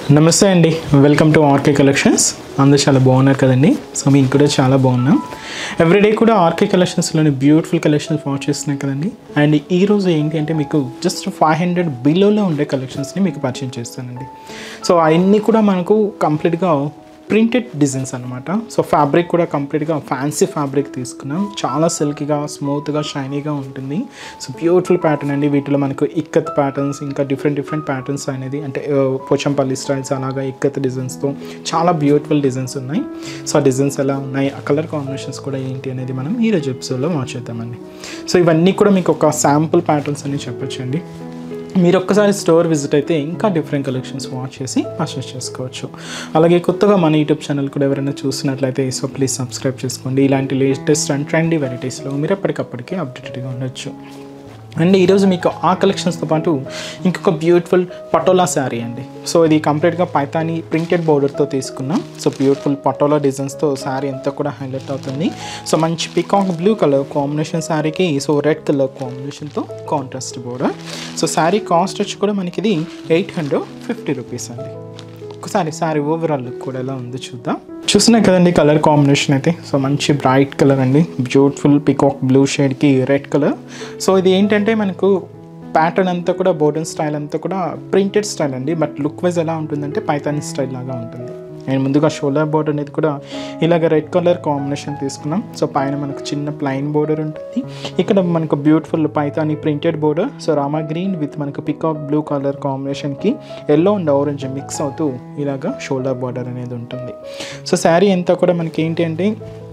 నమస్తే అండి welcome to RK collections అందరూ చాలా బాగున్నారు కదండి సో మేము కూడా చాలా బాగున్నాం ఎవ్రీడే కూడా ఆర్కే కలెక్షన్స్లోని బ్యూటిఫుల్ కలెక్షన్స్ వాచ్ చేస్తున్నాం కదండి అండ్ ఈ రోజు ఏంటి అంటే మీకు జస్ట్ ఫైవ్ హండ్రెడ్ బిలోలో ఉండే కలెక్షన్స్ని మీకు పరిచయం చేస్తానండి సో అవన్నీ కూడా మనకు కంప్లీట్గా ప్రింటెడ్ డిజైన్స్ అనమాట సో ఫ్యాబ్రిక్ కూడా కంప్లీట్గా ఫ్యాన్సీ ఫ్యాబ్రిక్ తీసుకున్నాం చాలా సిల్కీగా స్మూత్గా షైనీగా ఉంటుంది సో బ్యూటిఫుల్ ప్యాటర్న్ అండి వీటిలో మనకు ఇక్కత్ ప్యాటర్న్స్ ఇంకా డిఫరెంట్ డిఫరెంట్ ప్యాటర్న్స్ అనేది అంటే ఆ, పోచంపల్లి స్టైల్స్ అలాగా ఇక్కత్ డిజైన్స్తో చాలా బ్యూటిఫుల్ డిజైన్స్ ఉన్నాయి సో ఆ డిజైన్స్ ఎలా ఉన్నాయి ఆ కలర్ కాంబినేషన్స్ కూడా ఏంటి అనేది మనం ఈరోజు ఎపిసోడ్లో మార్చేద్దామండి సో ఇవన్నీ కూడా మీకు ఒక శాంపుల్ ప్యాటర్న్స్ అని చెప్పొచ్చండి మీరు ఒక్కసారి స్టోర్ విజిట్ అయితే ఇంకా డిఫరెంట్ కలెక్షన్స్ వాచ్ చేసి పర్చేస్ చేసుకోవచ్చు అలాగే కొత్తగా మన యూట్యూబ్ ఛానల్ కూడా ఎవరైనా చూసినట్లయితే సో ప్లీజ్ సబ్స్క్రైబ్ చేసుకోండి ఇలాంటి లేటెస్ట్ అండ్ ట్రెండీ వెరైటీస్లో మీరు ఎప్పటికప్పటికీ అప్డేటెడ్గా ఉండొచ్చు అండ్ ఈరోజు మీకు ఆ కలెక్షన్స్తో పాటు ఇంకొక బ్యూటిఫుల్ పటోలా శారీ అండి సో ఇది కంప్లీట్గా పైతాని ప్రింటెడ్ బోర్డర్తో తీసుకున్నాం సో బ్యూటిఫుల్ పటోలా డిజైన్స్తో శారీ అంతా కూడా హైలైట్ అవుతుంది సో మంచి పికాక్ బ్లూ కలర్ కాంబినేషన్ శారీకి సో రెడ్ కలర్ కాంబినేషన్తో contrast border so sari cost వచ్చి కూడా మనకి ఇది ఎయిట్ హండ్రెడ్ ఫిఫ్టీ రూపీస్ అండి ఒకసారి శారీ ఓవరాల్ లుక్ కూడా ఎలా ఉందో చూద్దాం చూస్తున్నాయి కదండి కలర్ కాంబినేషన్ అయితే సో మంచి బ్రైట్ కలర్ అండి బ్యూటిఫుల్ పికాక్ బ్లూ షేడ్కి రెడ్ కలర్ సో ఇది ఏంటంటే మనకు ప్యాటర్న్ అంతా కూడా బోర్డన్ స్టైల్ అంతా కూడా ప్రింటెడ్ స్టైల్ అండి బట్ లుక్ వైజ్ ఎలా ఉంటుందంటే పైతాని స్టైల్ లాగా ఉంటుంది అండ్ ముందుగా షోల్డర్ బోర్డర్ అనేది కూడా ఇలాగ రెడ్ కలర్ కాంబినేషన్ తీసుకున్నాం సో పైన మనకు చిన్న ప్లైన్ బోర్డర్ ఉంటుంది ఇక్కడ మనకు beautiful Paithani printed border so rama green with మనకు పికాక్ బ్లూ కలర్ కాంబినేషన్కి ఎల్లో అండ్ ఆరెంజ్ మిక్స్ అవుతూ ఇలాగ షోల్డర్ బార్డర్ అనేది ఉంటుంది సో శారీ అంతా కూడా మనకి ఏంటి అంటే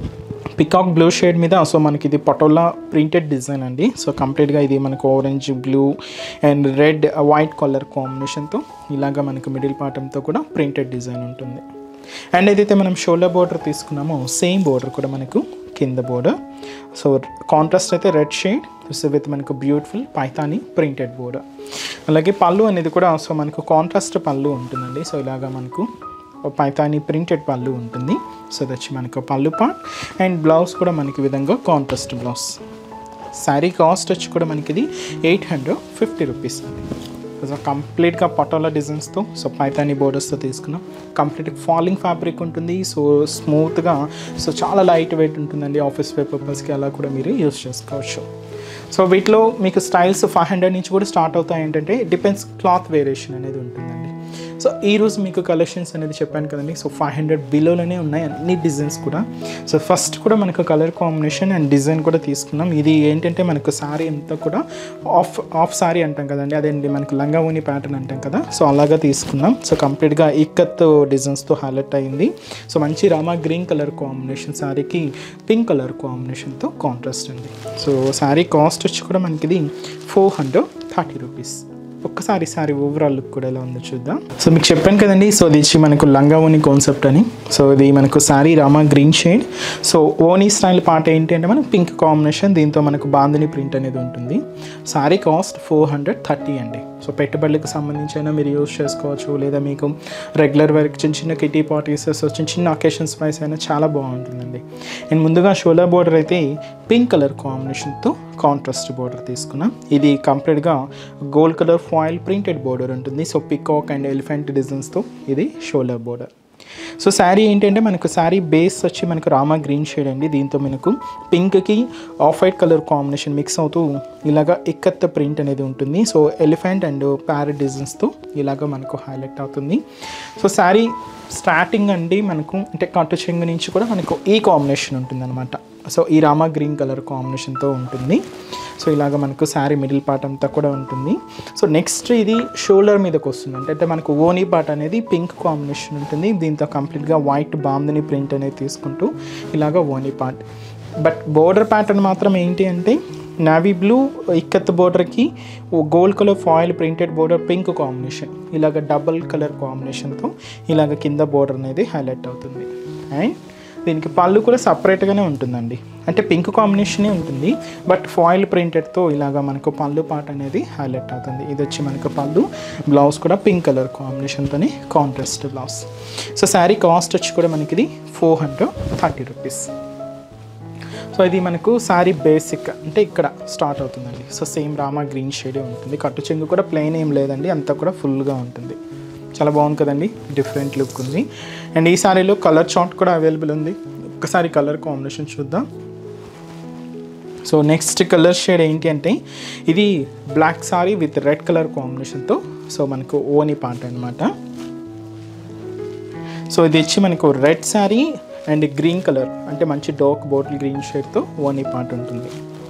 పికాక్ బ్లూ షేడ్ మీద సో మనకి ఇది పటోలా ప్రింటెడ్ డిజైన్ అండి సో కంప్లీట్గా ఇది మనకు orange blue and red white colour కాంబినేషన్తో ఇలాగ మనకు మిడిల్ పార్టంతో కూడా ప్రింటెడ్ డిజైన్ ఉంటుంది అండ్ ఏదైతే మనం షోల్డర్ బోర్డర్ తీసుకున్నామో సేమ్ బోర్డర్ కూడా మనకు కింద బోర్డర్ సో కాంట్రాస్ట్ అయితే రెడ్ షేడ్ సో విత్ మనకు బ్యూటిఫుల్ పైతాని ప్రింటెడ్ బోర్డర్ అలాగే పళ్ళు అనేది కూడా సో మనకు కాంట్రాస్ట్ పళ్ళు ఉంటుందండి సో ఇలాగా మనకు పైతాని ప్రింటెడ్ పళ్ళు ఉంటుంది సో అది వచ్చి మనకు పళ్ళు పార్ట్ అండ్ బ్లౌజ్ కూడా మనకి ఈ విధంగా కాంట్రాస్ట్ బ్లౌజ్ శారీ కాస్ట్ వచ్చి కూడా మనకి ఇది ఎయిట్ హండ్రెడ్ ఫిఫ్టీ రూపీస్ అండి సో కంప్లీట్గా పటోలా డిజైన్స్తో సో పైతాని బోర్డర్స్తో తీసుకున్నాం కంప్లీట్ ఫాలింగ్ ఫ్యాబ్రిక్ ఉంటుంది సో స్మూత్గా సో చాలా లైట్ వెయిట్ ఉంటుందండి ఆఫీస్ వేర్ పర్పస్కి అలా కూడా మీరు యూస్ చేసుకోవచ్చు సో వీటిలో మీకు స్టైల్స్ ఫైవ్ హండ్రెడ్ నుంచి కూడా స్టార్ట్ అవుతాయి ఏంటంటే డిపెండ్స్ క్లాత్ వేరియేషన్ అనేది ఉంటుందండి సో ఈ రోజు మీకు కలెక్షన్స్ అనేది చెప్పాను కదండి సో ఫైవ్ హండ్రెడ్ బిలోలోనే ఉన్నాయి అన్ని డిజైన్స్ కూడా సో ఫస్ట్ కూడా మనకు కలర్ కాంబినేషన్ అండ్ డిజైన్ కూడా తీసుకున్నాం ఇది ఏంటంటే మనకు శారీ అంతా కూడా ఆఫ్ ఆఫ్ శారీ అంటాం కదండి అదేంటి మనకు లంగా ఓని ప్యాటర్న్ అంటాం కదా సో అలాగా తీసుకున్నాం సో కంప్లీట్గా ఇక్కత్ డిజైన్స్తో హైలైట్ అయింది సో మంచి రామా గ్రీన్ కలర్ కాంబినేషన్ శారీకి పింక్ కలర్ కాంబినేషన్తో కాంట్రాస్ట్ అండి సో శారీ కాస్ట్ వచ్చి కూడా మనకి ఇది ఫోర్ హండ్రెడ్ థర్టీ రూపీస్ ఒక్కసారి సారి ఓవరాల్ లుక్ కూడా ఎలా ఉందో చూద్దాం సో మీకు చెప్పాను కదండి సో ఇది వచ్చి మనకు లంగా ఓని కాన్సెప్ట్ అని సో ఇది మనకు sari rama green shade so ఓనీ స్టైల్ పార్ట్ ఏంటి అంటే మనకు పింక్ కాంబినేషన్ దీంతో మనకు బాందిని ప్రింట్ అనేది ఉంటుంది sari cost four hundred thirty అండి సో పెట్టుబడులకు సంబంధించి అయినా మీరు యూస్ చేసుకోవచ్చు లేదా మీకు రెగ్యులర్ వర్క్ చిన్న చిన్న కిటీ పార్టీస్ సో చిన్న చిన్న అకేషన్స్ వైస్ అయినా చాలా బాగుంటుందండి అండ్ ముందుగా షోలా బోర్డర్ అయితే పింక్ కలర్ కాంబినేషన్తో కాంట్రాస్ట్ బోర్డర్ తీసుకున్నాం ఇది కంప్లీట్గా gold colour foil printed border ఉంటుంది సో పికాక్ అండ్ ఎలిఫెంట్ డిజైన్స్తో ఇది షోలర్ బోర్డర్ సో శారీ ఏంటంటే మనకు శారీ బేస్ వచ్చి మనకు రామా గ్రీన్ షేడ్ అండి దీంతో మనకు పింక్కి off white colour combination mix అవుతూ ఇలాగా ఇక్కత్త ప్రింట్ అనేది ఉంటుంది సో ఎలిఫెంట్ అండ్ ప్యారెట్ డిజైన్స్తో ఇలాగ మనకు హైలైట్ అవుతుంది సో శారీ స్టార్టింగ్ అండి మనకు అంటే కట్టు చెంగు నుంచి కూడా మనకు ఈ కాంబినేషన్ ఉంటుంది అనమాట సో ఈ రామా గ్రీన్ కలర్ కాంబినేషన్తో ఉంటుంది సో ఇలాగ మనకు శారీ మిడిల్ పార్ట్ అంతా కూడా ఉంటుంది సో నెక్స్ట్ ఇది షోల్డర్ మీదకి వస్తుంది అంటే అంటే మనకు ఓనీ పార్ట్ అనేది పింక్ కాంబినేషన్ ఉంటుంది దీంతో కంప్లీట్గా వైట్ బాందని ప్రింట్ అనేది తీసుకుంటూ ఇలాగ ఓనీ పార్ట్ బట్ బోర్డర్ ప్యాటర్న్ మాత్రం ఏంటి అంటే నావీ బ్లూ ఇక్కత్ బోర్డర్కి gold colour foil printed border pink combination ఇలాగ డబల్ కలర్ కాంబినేషన్తో ఇలాగ కింద బోర్డర్ అనేది హైలైట్ అవుతుంది అండ్ దీనికి పళ్ళు కూడా సపరేట్గానే ఉంటుందండి అంటే పింక్ కాంబినేషనే ఉంటుంది బట్ ఫాయిల్ ప్రింటెడ్తో ఇలాగా మనకు పళ్ళు పాట అనేది హైలైట్ అవుతుంది ఇది వచ్చి మనకు పళ్ళు బ్లౌజ్ కూడా పింక్ కలర్ కాంబినేషన్తోని contrast blouse so sari cost వచ్చి కూడా మనకి ఇది four hundred thirty rupees so ఇది మనకు శారీ బేసిక్ అంటే ఇక్కడ స్టార్ట్ అవుతుందండి సో సేమ్ రామా గ్రీన్ షేడే ఉంటుంది కట్టు చెంగు కూడా ప్లెయిన్ ఏం లేదండి అంతా కూడా ఫుల్గా ఉంటుంది చాలా బాగుంది కదండి డిఫరెంట్ లుక్ ఉంది అండ్ ఈ సారీలో కలర్ చార్ట్ కూడా అవైలబుల్ ఉంది ఒక్కసారి కలర్ కాంబినేషన్ చూద్దాం సో నెక్స్ట్ కలర్ షేడ్ ఏంటి అంటే ఇది black sari with red colour కాంబినేషన్తో సో మనకు ఓని పాట అనమాట సో ఇది వచ్చి మనకు red sari and green colour అంటే మంచి డార్క్ బాటిల్ గ్రీన్ షేడ్తో ఓనీ పాట ఉంటుంది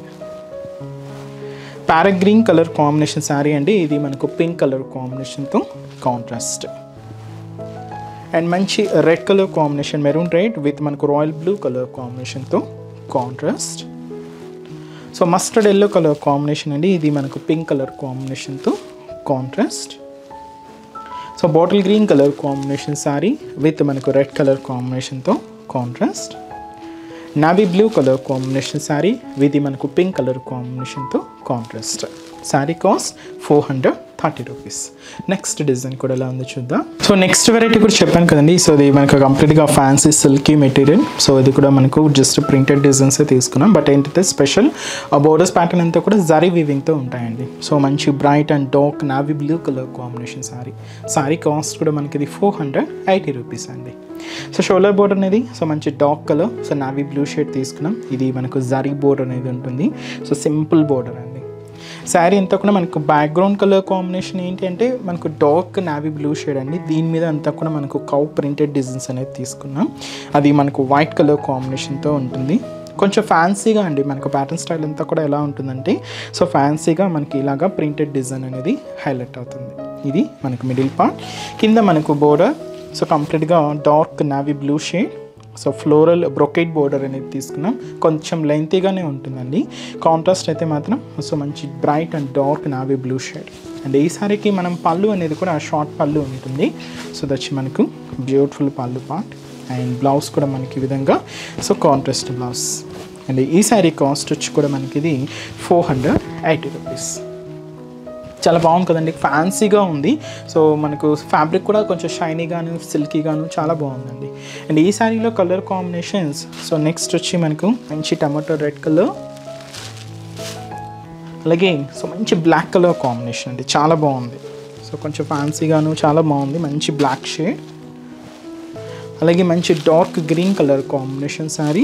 parrot green colour combination sari అండి ఇది మనకు పింక్ కలర్ కాంబినేషన్తో కాంట్రాస్ట్ అండ్ మంచి red colour combination maroon red with మనకు రాయల్ బ్లూ కలర్ కాంబినేషన్తో contrast so mustard yellow colour combination అండి ఇది మనకు పింక్ కలర్ కాంబినేషన్తో contrast so bottle green colour combination sari with మనకు రెడ్ కలర్ కాంబినేషన్తో contrast navy blue colour combination sari with మనకు pink colour కాంబినేషన్తో contrast sari cost four hundred thirty rupees next design కూడా ఎలా ఉందో చూద్దాం సో నెక్స్ట్ వెరైటీ కూడా చెప్పాను కదండి సో ఇది మనకు కంప్లీట్గా ఫ్యాన్సీ సిల్కీ మెటీరియల్ సో ఇది కూడా మనకు జస్ట్ ప్రింటెడ్ డిజైన్స్ తీసుకున్నాం బట్ ఏంటంటే స్పెషల్ ఆ బోర్డర్స్ ప్యాటర్న్ అంతా కూడా జరీ వీవింగ్తో ఉంటాయండి సో మంచి bright and dark navy blue colour combination sari sari cost కూడా మనకి ఇది ఫోర్ హండ్రెడ్ ఎయిటీ రూపీస్ అండి సో షోలర్ బోర్డర్ అనేది సో మంచి dark colour so navy blue shade తీసుకున్నాం ఇది మనకు జరీ బోర్డర్ అనేది ఉంటుంది సో సింపుల్ బోర్డర్ అండి శారీ అంతా కూడా మనకు బ్యాక్గ్రౌండ్ కలర్ కాంబినేషన్ ఏంటి అంటే మనకు డార్క్ నావీ బ్లూ షేడ్ అండి దీని మీద అంతా కూడా మనకు కౌ ప్రింటెడ్ డిజైన్స్ అనేది తీసుకున్నాం అది మనకు వైట్ కలర్ కాంబినేషన్తో ఉంటుంది కొంచెం ఫ్యాన్సీగా అండి మనకు ప్యాటర్న్ స్టైల్ అంతా కూడా ఎలా ఉంటుందంటే సో ఫ్యాన్సీగా మనకి ఇలాగా ప్రింటెడ్ డిజైన్ అనేది హైలైట్ అవుతుంది ఇది మనకు మిడిల్ పార్ట్ కింద మనకు బోర్డర్ సో కంప్లీట్గా dark navy blue shade so floral brocade border అనేది తీసుకున్నాం కొంచెం లెంతీగానే ఉంటుందండి కాంట్రాస్ట్ అయితే మాత్రం సో మంచి bright and dark navy blue shade and ఈ సారీకి మనం పళ్ళు అనేది కూడా షార్ట్ పళ్ళు ఉంటుంది సో దచ్చి మనకు బ్యూటిఫుల్ పళ్ళు పార్ట్ అండ్ బ్లౌజ్ కూడా మనకి ఈ విధంగా సో కాంట్రాస్ట్ బ్లౌజ్ అండ్ ఈ శారీ కాస్ట్ వచ్చి కూడా మనకి ఇది ఫోర్ హండ్రెడ్ ఎయిటీ రూపీస్ చాలా బాగుంది కదండి ఫ్యాన్సీగా ఉంది సో మనకు ఫ్యాబ్రిక్ కూడా కొంచెం షైనీగాను సిల్కీగాను చాలా బాగుందండి అండ్ ఈ శారీలో కలర్ కాంబినేషన్స్ సో నెక్స్ట్ వచ్చి మనకు మంచి టమాటో రెడ్ కలర్ అలాగే సో మంచి బ్లాక్ కలర్ కాంబినేషన్ అండి చాలా బాగుంది సో కొంచెం ఫ్యాన్సీగాను చాలా బాగుంది మంచి బ్లాక్ షేడ్ అలాగే మంచి dark green colour combination sari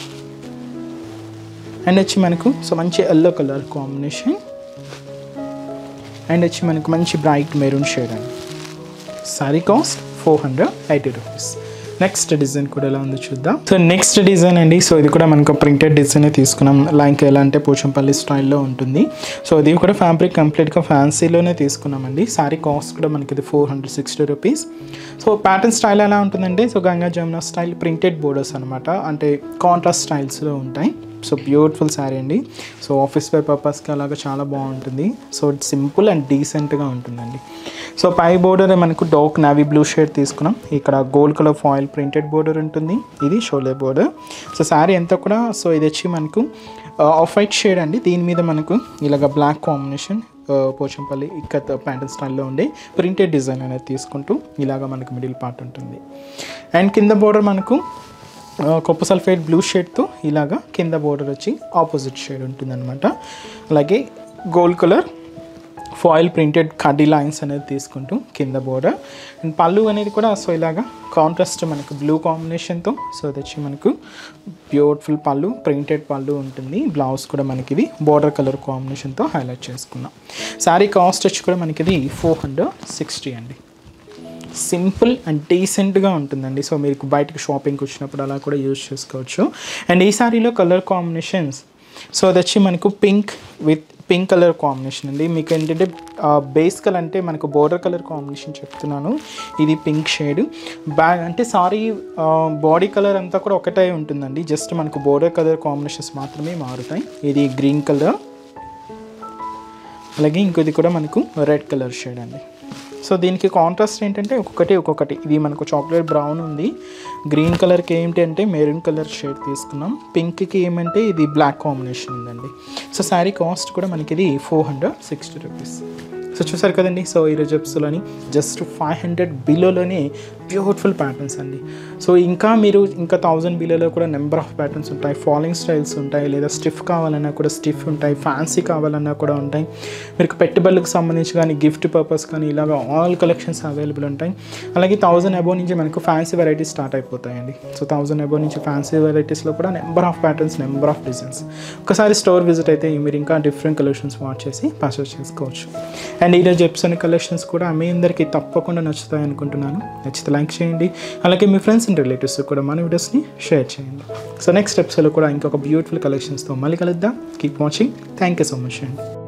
and వచ్చి మనకు సో మంచి ఎల్లో కలర్ కాంబినేషన్ అండ్ వచ్చి మనకు మంచి బ్రైట్ మెరూన్ షేడ్ అండి sari cost four hundred eighty rupees next design కూడా ఎలా ఉందో చూద్దాం సో నెక్స్ట్ డిజైన్ అండి సో ఇది కూడా మనకు ప్రింటెడ్ డిజైన్ తీసుకున్నాం లైక్ ఎలా అంటే పోచంపల్లి స్టైల్లో ఉంటుంది సో ఇది కూడా ఫ్యాబ్రిక్ కంప్లీట్గా ఫ్యాన్సీలోనే తీసుకున్నామండి సారీ కాస్ట్ కూడా మనకి ఇది four hundred sixty rupees so pattern style ఎలా ఉంటుందంటే so Ganga Jamuna style printed borders అనమాట అంటే కాంట్రాస్ట్ స్టైల్స్లో ఉంటాయి సో బ్యూటిఫుల్ శారీ అండి సో ఆఫీస్ వేర్ పర్పస్కి అలాగా చాలా బాగుంటుంది సో సింపుల్ అండ్ డీసెంట్గా ఉంటుందండి సో పై బోర్డర్ మనకు డార్క్ నావీ బ్లూ షేడ్ తీసుకున్నాం ఇక్కడ gold colour foil printed border ఉంటుంది ఇది షోలే బోర్డర్ సో శారీ అంతా కూడా సో ఇది వచ్చి మనకు ఆఫ్ వైట్ షేడ్ అండి దీని మీద మనకు ఇలాగ బ్లాక్ కాంబినేషన్ పోచంపల్లి ఇక్కత్ ప్యాంటల్ స్టైల్లో ఉండే ప్రింటెడ్ డిజైన్ అనేది తీసుకుంటూ ఇలాగ మనకు మిడిల్ పార్ట్ ఉంటుంది అండ్ కింద బోర్డర్ మనకు కొప్పు సల్ఫేట్ బ్లూ షేడ్తో ఇలాగా కింద బోర్డర్ వచ్చి ఆపోజిట్ షేడ్ ఉంటుందన్నమాట అలాగే గోల్డ్ కలర్ ఫాయిల్ ప్రింటెడ్ కడ్డీ లైన్స్ అనేది తీసుకుంటూ కింద బోర్డర్ అండ్ పళ్ళు అనేది కూడా సో ఇలాగా కాంట్రాస్ట్ మనకు బ్లూ కాంబినేషన్తో సో అది వచ్చి మనకు బ్యూటిఫుల్ పళ్ళు ప్రింటెడ్ పళ్ళు ఉంటుంది బ్లౌజ్ కూడా మనకి ఇది బోర్డర్ కలర్ కాంబినేషన్తో హైలైట్ చేసుకున్నాం శారీ కాస్ట్ వచ్చి కూడా మనకి ఇది ఫోర్ హండ్రెడ్ సిక్స్టీ అండి సింపుల్ అండ్ డీసెంట్గా ఉంటుందండి సో మీకు బయటకు షాపింగ్కి వచ్చినప్పుడు అలా కూడా యూజ్ చేసుకోవచ్చు అండ్ ఈ సారీలో కలర్ కాంబినేషన్స్ సో అది వచ్చి మనకు pink with pink colour combination అండి మీకు ఏంటంటే బేస్ కలర్ అంటే మనకు బోర్డర్ కలర్ కాంబినేషన్ చెప్తున్నాను ఇది పింక్ షేడ్ బ్యాక్ అంటే సారీ బాడీ కలర్ అంతా కూడా ఒకటే ఉంటుందండి జస్ట్ మనకు బోర్డర్ కలర్ కాంబినేషన్స్ మాత్రమే మారుతాయి ఇది గ్రీన్ కలర్ అలాగే ఇంకోది కూడా మనకు రెడ్ కలర్ షేడ్ అండి సో దీనికి కాంట్రాస్ట్ ఏంటంటే ఒక్కొక్కటి ఒక్కొక్కటి ఇది మనకు చాక్లెట్ బ్రౌన్ ఉంది గ్రీన్ కలర్కి ఏంటి అంటే మెరూన్ కలర్ షేడ్ తీసుకున్నాం పింక్కి ఏమంటే ఇది బ్లాక్ కాంబినేషన్ ఉందండి సో శారీ కాస్ట్ కూడా మనకి ఇది four hundred sixty rupees so చూసారు కదండి సో ఈరోజు ఎపిసోడ్లోని జస్ట్ ఫైవ్ హండ్రెడ్ బిలోలోనే బ్యూటిఫుల్ ప్యాటర్న్స్ అండి సో ఇంకా మీరు ఇంకా థౌజండ్ బిలోలో కూడా నెంబర్ ఆఫ్ ప్యాటర్న్స్ ఉంటాయి ఫాలోయింగ్ స్టైల్స్ ఉంటాయి లేదా స్టిఫ్ కావాలన్నా కూడా స్టిఫ్ ఉంటాయి ఫ్యాన్సీ కావాలన్నా కూడా ఉంటాయి మీకు పెట్టుబడులకు సంబంధించి కానీ గిఫ్ట్ పర్పస్ కానీ ఇలాగ ఆల్ కలెక్షన్స్ అవైలబుల్ ఉంటాయి అలాగే థౌజండ్ అబోవ్ నుంచి మనకు ఫ్యాన్సీ వెరైటీస్ స్టార్ట్ అయిపోతాయండి సో థౌజండ్ అబోవ్ నుంచి ఫ్యాన్సీ వెరైటీస్లో కూడా number of patterns number of designs ఒకసారి స్టోర్ విజిట్ అయితే మీరు ఇంకా డిఫరెంట్ కలెక్షన్స్ వాచ్ చేసి పర్చేస్ చేసుకోవచ్చు అండ్ ఈరోజు చెప్తున్న కలెక్షన్స్ కూడా మీ అందరికీ తప్పకుండా నచ్చుతాయి అనుకుంటున్నాను నచ్చితే లైక్ చేయండి అలాగే మీ ఫ్రెండ్స్ అండ్ రిలేటివ్స్ కూడా మన వీడియోస్ని షేర్ చేయండి సో నెక్స్ట్ ఎపిసోడ్లో కూడా ఇంకొక బ్యూటిఫుల్ కలెక్షన్స్తో మళ్ళీ కలుద్దాం keep watching thank you so much అండి